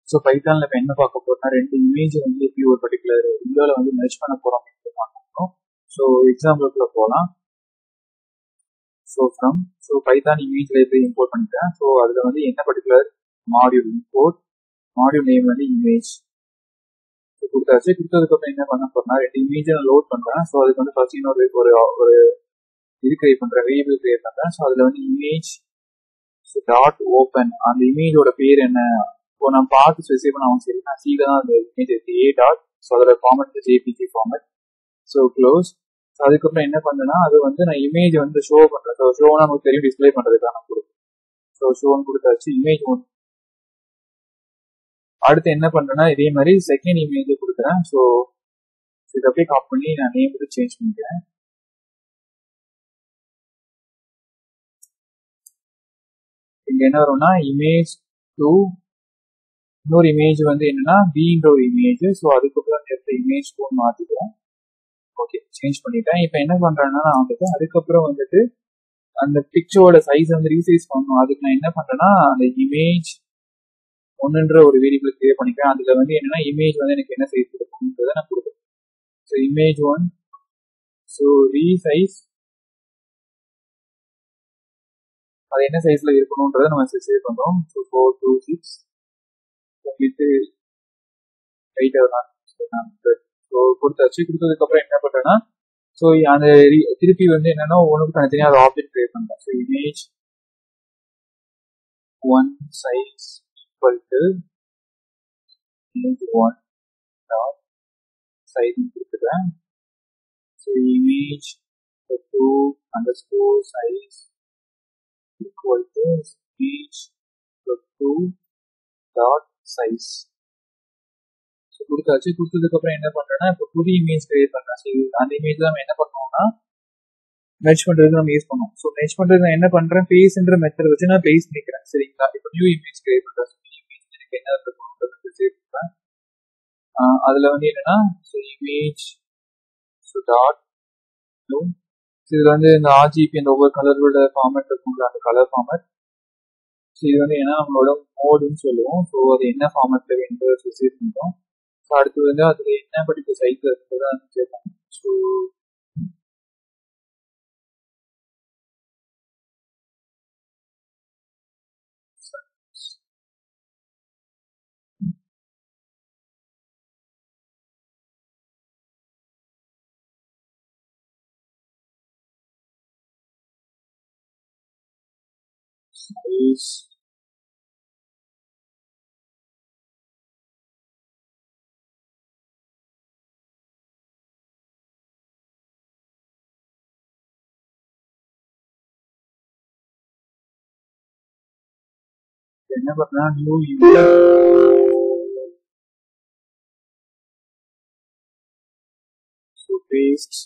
so பைத்தானில் இப்போ என்ன பார்க்க போறோம்னா ரெண்டு இமேஜ் வந்து எப்படி ஒரு பர்டிகுலர் விண்டோவில் வந்து மெர்ஜ் பண்ண போகிறோம் அப்படின்னு பார்க்கணும் ஸோ எக்ஸாம்பிளுக்குள்ள போகலாம் so from so Python image library import பண்ணிட்டேன் ஸோ அதில் வந்து என்ன particular module import module name வந்து இமேஜ் கொடுத்தாச்சு கொடுத்ததுக்கப்புறம் என்ன பண்ண போறேன்னா ரெண்டு இமேஜ் நான் லோட் பண்ணுறேன் ஸோ அதுக்கு வந்து ஃபர்ஸ்ட் இன்னொரு ஒரு ஒரு இது கிரியேட் பண்ணுறேன் வேரியபிள் கிரியேட் பண்ணுறேன் ஸோ அதில் வந்து இமேஜ் டாட் ஓப்பன் அந்த இமேஜோட பேர் என்ன இப்போ நான் பார்த்து ஸ்பெசிஃபை பண்ண அவசியம் சரி நான் சீல தான் அந்த இமேஜ் இருக்கு ஏ டாட் ஸோ அதோட format JPG format so close so அதுக்கப்புறம் என்ன பண்ணேன்னா அது வந்து நான் இமேஜ் வந்து ஷோ பண்ணுறேன் ஸோ ஷோனா நமக்கு தெரியும் டிஸ்பிளே பண்ணுறதுக்காக நான் கொடுப்பேன் ஸோ ஷோன்னு கொடுத்தாச்சு இமேஜ் ஒன் அடுத்து என்ன பண்றேன்னா இதே மாதிரி செகண்ட் இமேஜ் கொடுக்குறேன் ஸோ இதை அப்படியே காப் பண்ணி நான் நேம் வந்து சேஞ்ச் பண்ணிக்கிறேன் இங்க என்ன வரும்னா இமேஜ் டூ இன்னொரு இமேஜ் வந்து என்னன்னா பின்ற ஒரு இமேஜ் ஸோ அதுக்கப்புறம் எடுத்த இமேஜ் டூ மாத்திக்கிறேன் ஓகே சேஞ்ச் பண்ணிட்டேன் இப்போ என்ன பண்றேன்னா நான் வந்துட்டு அதுக்கப்புறம் வந்துட்டு அந்த பிக்சரோட சைஸ் வந்து ரீசைஸ் பண்ணணும் அதுக்கு நான் என்ன பண்றேன்னா அந்த இமேஜ் ஒன்றுன்ற ஒரு வேரியபிள் கிரியேட் பண்ணிக்கிறேன் அதுல வந்து என்னன்னா இமேஜ் வந்து எனக்கு என்ன சைஸ் கொடுக்கணுன்றத நான் கொடுக்குறேன் so image one so resize அது என்ன சைஸ்ல இருக்கணுன்றத நம்ம சேவ் பண்றோம் so four two six with eight so கொடுத்தாச்சு கொடுத்ததுக்கு அப்புறம் என்ன பண்றேன்னா ஸோ அந்த திருப்பி வந்து என்னன்னா ஒன்றுக்கு தனித்தனியாக அது ஆப்ஜெக்ட் கிரியேட் பண்றேன் so image one size equal to image one dot size கொடுத்துட்டேன் so image two underscore size equal to image two dot size so கொடுத்தாச்சு கொடுத்ததுக்கு அப்புறம் என்ன பண்றேன்னா இப்போ புது இமேஜ் கிரியேட் பண்றேன் ஸோ அந்த இமேஜ் தான் என்ன பண்ணுவோம்னா மெர்ச் பண்றதுக்கு நம்ம யூஸ் பண்ணுவோம் ஸோ மெர்ச் பண்றது நான் என்ன பண்றேன் பேஸ்ன்ற மெத்தட் வச்சு நான் பேஸ் பண்ணிக்கிறேன் சரிங்களா இப்போ நியூ இமேஜ் கிரியேட் பண்றேன் என்ன சேர்த்துப்பேன் அதுல வந்து என்னன்னா ஸோ இமேஜ் ஸோ டாட் இதுல வந்து இந்த ஆர்ஜிபி அந்த ஒவ்வொரு கலரோட ஃபார்மேட் இருக்கும்ல அந்த கலர் ஃபார்மேட் ஸோ இது வந்து என்ன நம்மளோட மோடுன்னு சொல்லுவோம் ஸோ அது என்ன ஃபார்மேட்ல வேணுன்றத ஸ்பெசிஃபை பண்ணிட்டோம் ஸோ அடுத்து வந்து அதுல என்ன படிக்க சைஸ் இருக்கிறத சேர்ப்பாங்க ஸோ size என்ன பண்ணா new so paste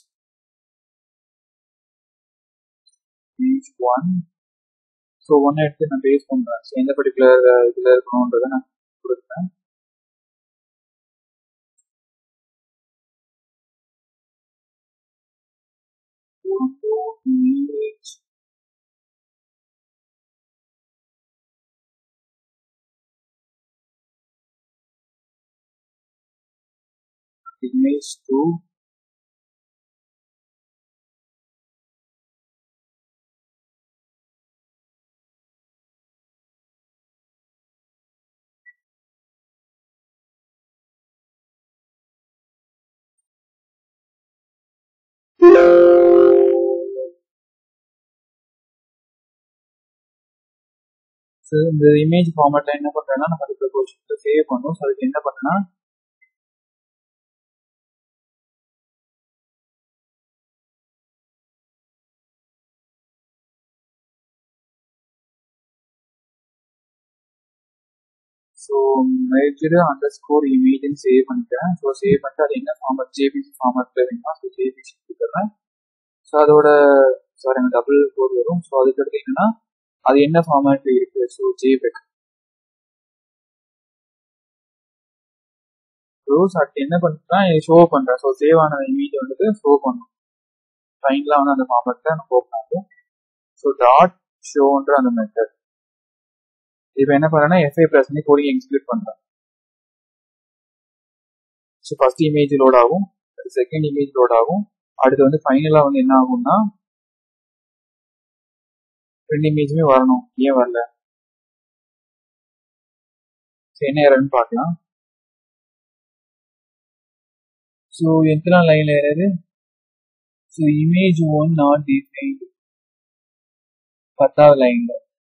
page one so ஒன்று எடுத்து நான் பேஸ் பண்ணுறேன் ஸோ எந்த பர்டிகுலர் இதில் இருக்கணுன்றதை நான் கொடுக்குறேன் image image to ஸோ இந்த இமேஜ் ஃபார்மேட்ல என்ன பண்றேன்னா நம்ம அதுக்கு கொஸ்டின் சேவ் பண்ணும் ஸோ அதுக்கு என்ன பண்ணேன்னா ஸோ மேஜர் அண்டர் ஸ்கோர் இமேஜ்னு சேவ் பண்ணிட்டேன் ஸோ சேவ் பண்ணிட்டு அது என்ன ஃபார்மட் ஜேபிசி ஃபார்மட்ல வேணுமா ஸோ ஜேபிசி கொடுத்துட்றேன் ஸோ அதோட சாரி எனக்கு டபுள் கோட் வரும் ஸோ அதுக்கு அடுத்து என்னன்னா அது என்ன ஃபார்மேட்ல இருக்கு ஸோ ஜேபெக் ரோஸ் அடுத்து என்ன பண்ணுறேன் ஷோ பண்ணுறேன் ஸோ சேவ் ஆன இமேஜ் வந்துட்டு ஷோ பண்ணும் ஃபைனலாக வந்து அந்த ஃபார்மேட்டில் நான் ஓப்பன் ஆகும் ஸோ டாட் ஷோன்ற அந்த மெத்தட் இப்போ என்ன பண்ணுறேன்னா எஃப்ஐ ப்ரெஸ் பண்ணி கோடிங் எக்ஸிக்யூட் பண்ணுறேன் ஸோ ஃபர்ஸ்ட் இமேஜ் லோட் ஆகும் செகண்ட் இமேஜ் லோட் ஆகும் அடுத்து வந்து ஃபைனலாக வந்து என்ன ஆகும்னா ரெண்டு இமேஜுமே வரணும் ஏன் வரல சரி, என்ன எரர்னு பார்க்கலாம் ஸோ எத்தனை லைன்ல error so image one not defined பத்தாவது லைன்ல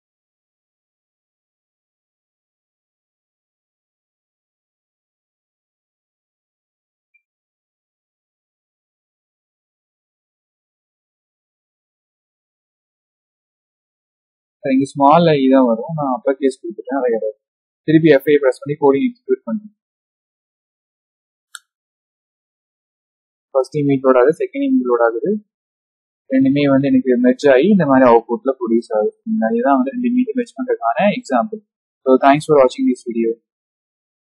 இங்க ஸ்மால் ஐ தான் வரும் நான் அப்பர் கேஸ் கொடுத்துட்டேன் அதை கிடையாது திருப்பி எஃப்ஐ ப்ரெஸ் பண்ணி கோடிங் எக்ஸிக்யூட் பண்ணேன் ஃபர்ஸ்ட் இமேஜ் லோட் ஆகுது செகண்ட் இமேஜ் லோட் ஆகுது ரெண்டுமே வந்து எனக்கு மெர்ஜ் ஆகி இந்த மாதிரி அவுட்புட்ல ப்ரொடியூஸ் ஆகுது இதுதான் வந்து ரெண்டு இமேஜ் மெர்ஜ் பண்றதுக்கான எக்ஸாம்பிள் ஸோ தேங்க்ஸ் ஃபார் வாட்சிங் திஸ் வீடியோ